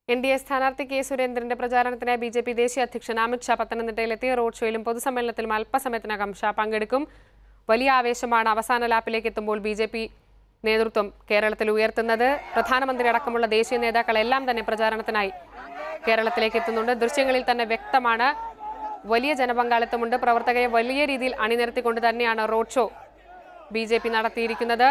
N D A സ്ഥാനാർത്ഥി K സുരേന്ദ്രന്റെ പ്രചാരണത്തിനായി ബി ജെ പി ദേശീയ അധ്യക്ഷൻ അമിത് ഷാ പത്തനംതിട്ടയിലെത്തിയ റോഡ് ഷോയിലും പൊതുസമ്മേളനത്തിലും അല്പസമയത്തിനകം ഷാ പങ്കെടുക്കും വലിയ ആവേശമാണ് അവസാന ലാപ്പിലേക്ക് എത്തുമ്പോൾ ബി ജെ പി നേതൃത്വം കേരളത്തിൽ ഉയർത്തുന്നത് പ്രധാനമന്ത്രി അടക്കമുള്ള ദേശീയ നേതാക്കളെല്ലാം തന്നെ പ്രചാരണത്തിനായി കേരളത്തിലേക്ക് എത്തുന്നുണ്ട് ദൃശ്യങ്ങളിൽ തന്നെ വ്യക്തമാണ് വലിയ ജനപങ്കാളിത്തമുണ്ട് പ്രവർത്തകരെ വലിയ രീതിയിൽ അണിനിരത്തിക്കൊണ്ട് തന്നെയാണ് road show B J P നടത്തിയിരിക്കുന്നത്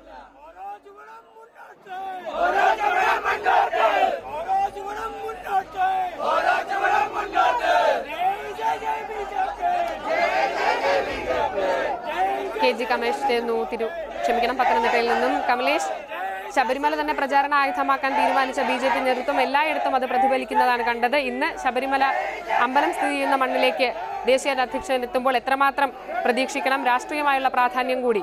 കെ ജി കമലേഷ് ചേർന്നു തിരു ക്ഷമിക്കണം പത്തനംതിട്ടയിൽ നിന്നും കമലേഷ് ശബരിമല തന്നെ പ്രചാരണ ആയുധമാക്കാൻ തീരുമാനിച്ച ബി ജെ പി നേതൃത്വം എല്ലായിടത്തും അത് പ്രതിഫലിക്കുന്നതാണ് കണ്ടത് ഇന്ന് ശബരിമല അമ്പലം സ്ഥിതി ചെയ്യുന്ന മണ്ണിലേക്ക് ദേശീയ അധ്യക്ഷൻ എത്തുമ്പോൾ എത്രമാത്രം പ്രതീക്ഷിക്കണം രാഷ്ട്രീയമായുള്ള പ്രാധാന്യം കൂടി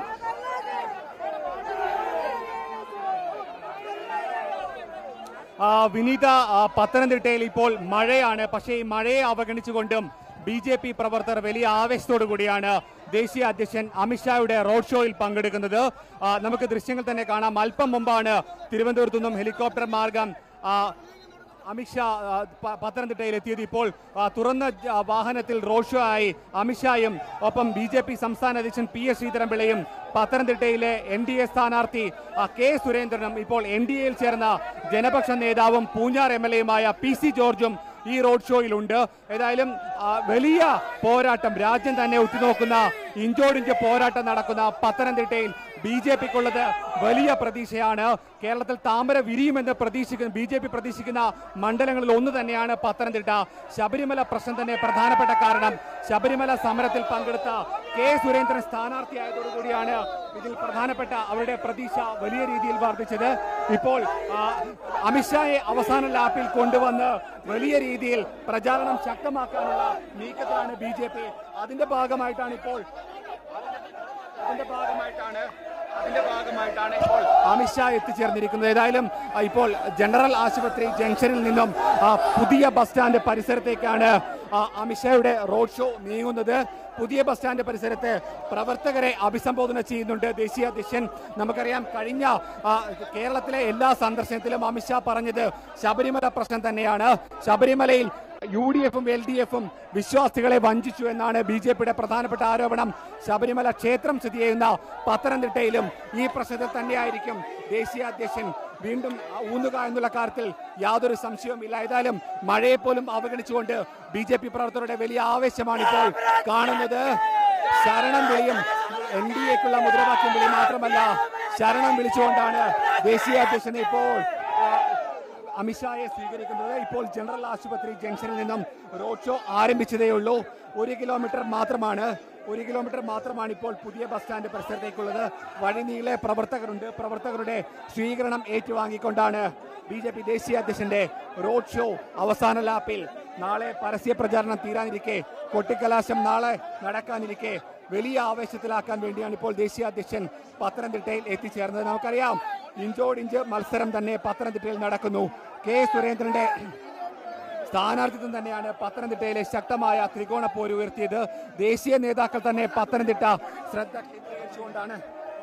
ആ, വിനീത ആ, പത്തനംതിട്ടയിൽ ഇപ്പോൾ മഴയാണ് പക്ഷേ ഈ മഴയെ അവഗണിച്ചുകൊണ്ടും ബി ജെ പി പ്രവർത്തകർ വലിയ ആവേശത്തോടു കൂടിയാണ് ദേശീയ അധ്യക്ഷൻ അമിത്ഷായുടെ റോഡ് ഷോയിൽ പങ്കെടുക്കുന്നത് ആ, നമുക്ക് ദൃശ്യങ്ങൾ തന്നെ കാണാം അല്പം മുമ്പാണ് തിരുവനന്തപുരത്തു നിന്നും ഹെലികോപ്റ്റർ മാർഗം ആ, അമിത്ഷാ ആ, പ- പത്തനംതിട്ടയിൽ എത്തിയത് ഇപ്പോൾ ആ, തുറന്ന ജ- ആ, വാഹനത്തിൽ റോഡ് ഷോ ആയി അമിത്ഷായും ഒപ്പം ബി ജെ പി സംസ്ഥാന അധ്യക്ഷൻ പി എസ് ശ്രീധരൻപിള്ളയും പത്തനംതിട്ടയിലെ എൻ ഡി എ സ്ഥാനാർത്ഥി ആ, കെ സുരേന്ദ്രനും ഇപ്പോൾ എൻ ഡി എയിൽ ചേർന്ന ജനപക്ഷ നേതാവും പൂഞ്ഞാർ എം എൽ എയുമായ പി സി ജോർജും ഈ റോഡ് ഷോയിലുണ്ട് ഏതായാലും ആ, വലിയ പോരാട്ടം രാജ്യം തന്നെ ഉറ്റുനോക്കുന്ന ഇഞ്ചോടിഞ്ച് പോരാട്ടം നടക്കുന്ന പത്തനംതിട്ടയിൽ ബി ജെ പിക്കുള്ളത് വലിയ പ്രതീക്ഷയാണ് കേരളത്തിൽ താമര വിരിയുമെന്ന് പ്രതീക്ഷിക്കുന്ന ബി ജെ പി പ്രതീക്ഷിക്കുന്ന മണ്ഡലങ്ങളിൽ ഒന്ന് തന്നെയാണ് പത്തനംതിട്ട ശബരിമല പ്രശ്നം തന്നെ പ്രധാനപ്പെട്ട കാരണം ശബരിമല സമരത്തിൽ പങ്കെടുത്ത കെ സുരേന്ദ്രൻ സ്ഥാനാർത്ഥിയായതോടുകൂടിയാണ് ഇതിൽ പ്രധാനപ്പെട്ട അവരുടെ പ്രതീക്ഷ വലിയ രീതിയിൽ വർദ്ധിച്ചത് ഇപ്പോൾ ആ, അമിത്ഷായെ അവസാന ലാപ്പിൽ കൊണ്ടുവന്ന് വലിയ രീതിയിൽ പ്രചാരണം ശക്തമാക്കാനുള്ള നീക്കത്തിലാണ് ബി ജെ പി അതിന്റെ ഭാഗമായിട്ടാണ് ഇപ്പോൾ അതിന്റെ ഭാഗമായിട്ടാണ് അതിന്റെ ഭാഗമായിട്ടാണ് ഇപ്പോൾ അമിത്ഷാ എത്തിച്ചേർന്നിരിക്കുന്നത് ഏതായാലും ആ, ഇപ്പോൾ ജനറൽ ആശുപത്രി ജംഗ്ഷനിൽ നിന്നും ആ, പുതിയ ബസ് സ്റ്റാൻഡ് പരിസരത്തേക്കാണ് ആ, അമിത്ഷായുടെ റോഡ് ഷോ നീങ്ങുന്നത് പുതിയ ബസ് സ്റ്റാൻഡ് പരിസരത്ത് പ്രവർത്തകരെ അഭിസംബോധന ചെയ്യുന്നുണ്ട് ദേശീയ അധ്യക്ഷൻ നമുക്കറിയാം കഴിഞ്ഞ ആ, കേരളത്തിലെ എല്ലാ സന്ദർശനത്തിലും അമിത്ഷാ പറഞ്ഞത് ശബരിമല പ്രശ്നം തന്നെയാണ് ശബരിമലയിൽ യു ഡി എഫും എൽ ഡി എഫും വിശ്വാസികളെ വഞ്ചിച്ചു എന്നാണ് ബി ജെ പിയുടെ പ്രധാനപ്പെട്ട ആരോപണം ശബരിമല ക്ഷേത്രം സ്ഥിതി ചെയ്യുന്ന പത്തനംതിട്ടയിലും ഈ പ്രശ്നത്തിൽ തന്നെയായിരിക്കും ദേശീയ അധ്യക്ഷൻ വീണ്ടും ഊന്നുക എന്നുള്ള കാര്യത്തിൽ യാതൊരു സംശയവുമില്ല ഏതായാലും മഴയെ പോലും അവഗണിച്ചുകൊണ്ട് ബി ജെ പി പ്രവർത്തകരുടെ വലിയ ആവേശമാണ് ഇപ്പോൾ കാണുന്നത് ശരണം വിളിയും എൻ ഡി എക്കുള്ള മുദ്രാവാക്യം വിളി മാത്രമല്ല ശരണം വിളിച്ചുകൊണ്ടാണ് ദേശീയ അധ്യക്ഷൻ ഇപ്പോൾ ആ, അമിത്ഷായെ സ്വീകരിക്കുന്നത് ഇപ്പോൾ ജനറൽ ആശുപത്രി ജംഗ്ഷനിൽ നിന്നും റോഡ് ഷോ ആരംഭിച്ചതേ ഉള്ളൂ ഒരു കിലോമീറ്റർ മാത്രമാണ് ഒരു കിലോമീറ്റർ മാത്രമാണ് ഇപ്പോൾ പുതിയ ബസ് സ്റ്റാൻഡ് പരിസരത്തേക്കുള്ളത് വഴിനീളെ പ്രവർത്തകരുണ്ട് പ്രവർത്തകരുടെ സ്വീകരണം ഏറ്റുവാങ്ങിക്കൊണ്ടാണ് ബി ജെ പി ദേശീയ അധ്യക്ഷന്റെ റോഡ് ഷോ അവസാന ലാപ്പിൽ നാളെ പരസ്യ പ്രചാരണം തീരാനിരിക്കെ കൊട്ടിക്കലാശം നാളെ നടക്കാനിരിക്കെ വലിയ ആവേശത്തിലാക്കാൻ വേണ്ടിയാണ് ഇപ്പോൾ ദേശീയ അധ്യക്ഷൻ പത്തനംതിട്ടയിൽ എത്തിച്ചേർന്നത് നമുക്കറിയാം ഇഞ്ചോടിഞ്ച് മത്സരം തന്നെ പത്തനംതിട്ടയിൽ നടക്കുന്നു കെ സുരേന്ദ്രന്റെ സ്ഥാനാർത്ഥിത്വം തന്നെയാണ് പത്തനംതിട്ടയിലെ ശക്തമായ ത്രികോണ പോര് ഉയർത്തിയത് ദേശീയ നേതാക്കൾ തന്നെ പത്തനംതിട്ട ശ്രദ്ധ കേന്ദ്രീകരിച്ചുകൊണ്ടാണ്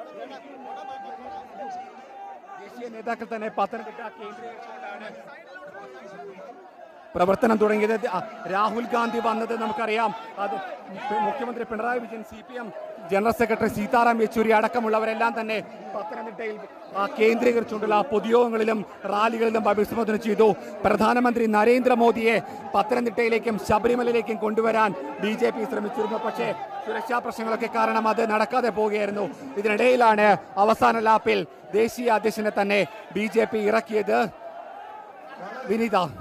ദേശീയ നേതാക്കൾ തന്നെ പത്തനംതിട്ട കേന്ദ്രീകരിച്ചുകൊണ്ടാണ് പ്രവർത്തനം തുടങ്ങിയത് ആ, രാഹുൽ ഗാന്ധി വന്നത് നമുക്കറിയാം അത് മുഖ്യമന്ത്രി Pinarayi Vijayan C P M general secretary Sitaram Yechury അടക്കമുള്ളവരെല്ലാം തന്നെ പത്തനംതിട്ടയിൽ ആ, കേന്ദ്രീകരിച്ചുകൊണ്ടുള്ള പൊതുയോഗങ്ങളിലും റാലികളിലും അഭിസംബോധന ചെയ്തു പ്രധാനമന്ത്രി നരേന്ദ്രമോദിയെ പത്തനംതിട്ടയിലേക്കും ശബരിമലയിലേക്കും കൊണ്ടുവരാൻ ബി ജെ പി ശ്രമിച്ചിരുന്നു പക്ഷേ സുരക്ഷാ പ്രശ്നങ്ങളൊക്കെ കാരണം അത് നടക്കാതെ പോവുകയായിരുന്നു ഇതിനിടയിലാണ് അവസാന ലാപ്പിൽ ദേശീയ അധ്യക്ഷനെ തന്നെ ബി ജെ പി ഇറക്കിയത് വിനീത